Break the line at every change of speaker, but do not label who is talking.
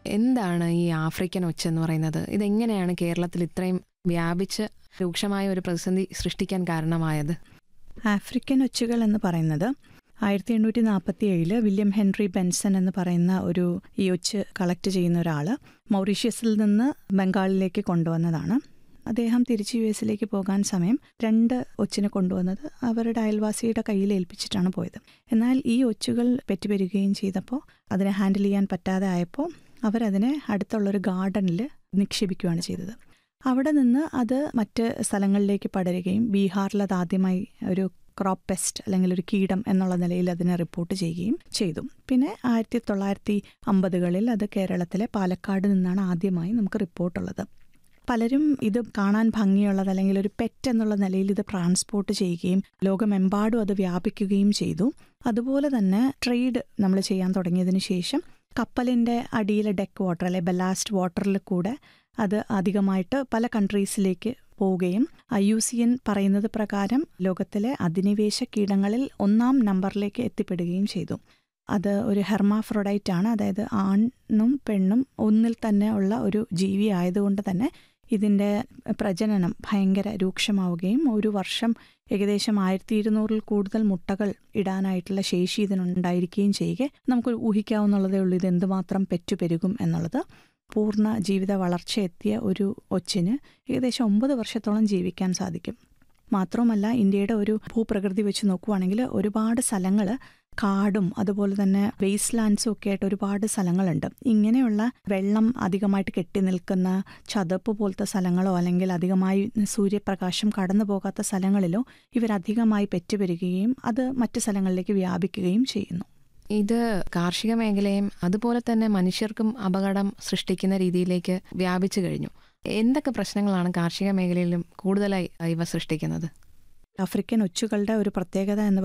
എന്താണ് ഈ ആഫ്രിക്കൻ ഒച്ച എന്ന് പറയുന്നത് ഇതെങ്ങനെയാണ് കേരളത്തിൽ ഇത്രയും വ്യാപിച്ച് രൂക്ഷമായ ഒരു പ്രതിസന്ധി സൃഷ്ടിക്കാൻ കാരണമായത്
ആഫ്രിക്കൻ ഒച്ചുകൾ എന്ന് പറയുന്നത് ആയിരത്തി എണ്ണൂറ്റി നാൽപ്പത്തി ഏഴില് വില്യം ഹെൻറി ബെൻസൺ എന്ന് പറയുന്ന ഒരു ഈ ഒച്ച് കളക്ട് ചെയ്യുന്ന ഒരാൾ മൗറീഷ്യസിൽ നിന്ന് ബംഗാളിലേക്ക് കൊണ്ടുവന്നതാണ് അദ്ദേഹം തിരിച്ച് യു എസിലേക്ക് പോകാൻ സമയം രണ്ട് ഒച്ചിനെ കൊണ്ടുവന്നത് അവരുടെ അയൽവാസിയുടെ കയ്യിൽ ഏൽപ്പിച്ചിട്ടാണ് പോയത് എന്നാൽ ഈ ഒച്ചുകൾ പെറ്റുപെരുകയും ചെയ്തപ്പോൾ അതിനെ ഹാൻഡിൽ ചെയ്യാൻ പറ്റാതെ ആയപ്പോൾ അവരതിനെ അടുത്തുള്ളൊരു ഗാർഡനിൽ നിക്ഷേപിക്കുകയാണ് ചെയ്തത് അവിടെ നിന്ന് അത് മറ്റ് സ്ഥലങ്ങളിലേക്ക് പടരുകയും ബീഹാറിൽ അത് ആദ്യമായി ഒരു ക്രോപ്പ് പെസ്റ്റ് അല്ലെങ്കിൽ ഒരു കീടം എന്നുള്ള നിലയിൽ അതിനെ റിപ്പോർട്ട് ചെയ്യുകയും ചെയ്തു പിന്നെ ആയിരത്തി തൊള്ളായിരത്തി അമ്പതുകളിൽ അത് കേരളത്തിലെ പാലക്കാട് നിന്നാണ് ആദ്യമായി നമുക്ക് റിപ്പോർട്ടുള്ളത് പലരും ഇത് കാണാൻ ഭംഗിയുള്ളത് അല്ലെങ്കിൽ ഒരു പെറ്റ് എന്നുള്ള നിലയിൽ ഇത് ട്രാൻസ്പോർട്ട് ചെയ്യുകയും ലോകമെമ്പാടും അത് വ്യാപിക്കുകയും ചെയ്തു അതുപോലെ തന്നെ ട്രേഡ് നമ്മൾ ചെയ്യാൻ തുടങ്ങിയതിന് ശേഷം കപ്പലിൻ്റെ അടിയിലെ ഡെക്ക് വാട്ടർ അല്ലെ ബലാസ്റ്റ് വാട്ടറിൽ കൂടെ അത് അധികമായിട്ട് പല കൺട്രീസിലേക്ക് പോവുകയും ഐ യു സി എൻ പറയുന്നത് പ്രകാരം ലോകത്തിലെ അധിനിവേശ കീടങ്ങളിൽ ഒന്നാം നമ്പറിലേക്ക് എത്തിപ്പെടുകയും ചെയ്തു അത് ഒരു ഹെർമാഫ്രൊഡൈറ്റ് ആണ് അതായത് ആണും പെണ്ണും ഒന്നിൽ തന്നെ ഉള്ള ഒരു ജീവി ആയതുകൊണ്ട് തന്നെ ഇതിൻ്റെ പ്രജനനം ഭയങ്കര രൂക്ഷമാവുകയും ഒരു വർഷം ഏകദേശം ആയിരത്തി ഇരുന്നൂറിൽ കൂടുതൽ മുട്ടകൾ ഇടാനായിട്ടുള്ള ശേഷി ഇതിനുണ്ടായിരിക്കുകയും ചെയ്യുക നമുക്ക് ഊഹിക്കാവുന്നുള്ളതേ ഉള്ളൂ ഇത് എന്തുമാത്രം പെറ്റുപെരുകും എന്നുള്ളത് പൂർണ്ണ ജീവിത വളർച്ച എത്തിയ ഒരു ഒച്ചിന് ഏകദേശം ഒമ്പത് വർഷത്തോളം ജീവിക്കാൻ സാധിക്കും മാത്രവുമല്ല ഇന്ത്യയുടെ ഒരു ഭൂപ്രകൃതി വെച്ച് നോക്കുവാണെങ്കിൽ ഒരുപാട് സ്ഥലങ്ങൾ കാടും അതുപോലെ തന്നെ വേസ്റ്റ് ലാൻഡ്സും ഒക്കെ ആയിട്ട് ഒരുപാട് സ്ഥലങ്ങളുണ്ട് ഇങ്ങനെയുള്ള വെള്ളം അധികമായിട്ട് കെട്ടി നിൽക്കുന്ന ചതുപ്പ് പോലത്തെ സ്ഥലങ്ങളോ അല്ലെങ്കിൽ അധികമായി സൂര്യപ്രകാശം കടന്നു പോകാത്ത സ്ഥലങ്ങളിലോ ഇവരധികമായി പെറ്റുപെരുകയും അത് മറ്റ് സ്ഥലങ്ങളിലേക്ക് വ്യാപിക്കുകയും ചെയ്യുന്നു
ഇത് കാർഷിക മേഖലയും അതുപോലെ തന്നെ മനുഷ്യർക്കും അപകടം സൃഷ്ടിക്കുന്ന രീതിയിലേക്ക് വ്യാപിച്ചു കഴിഞ്ഞു എന്തൊക്കെ പ്രശ്നങ്ങളാണ് കാർഷിക മേഖലയിലും കൂടുതലായി ഇവ സൃഷ്ടിക്കുന്നത്
ആഫ്രിക്കൻ ഒച്ചുകളുടെ ഒരു പ്രത്യേകത എന്ന്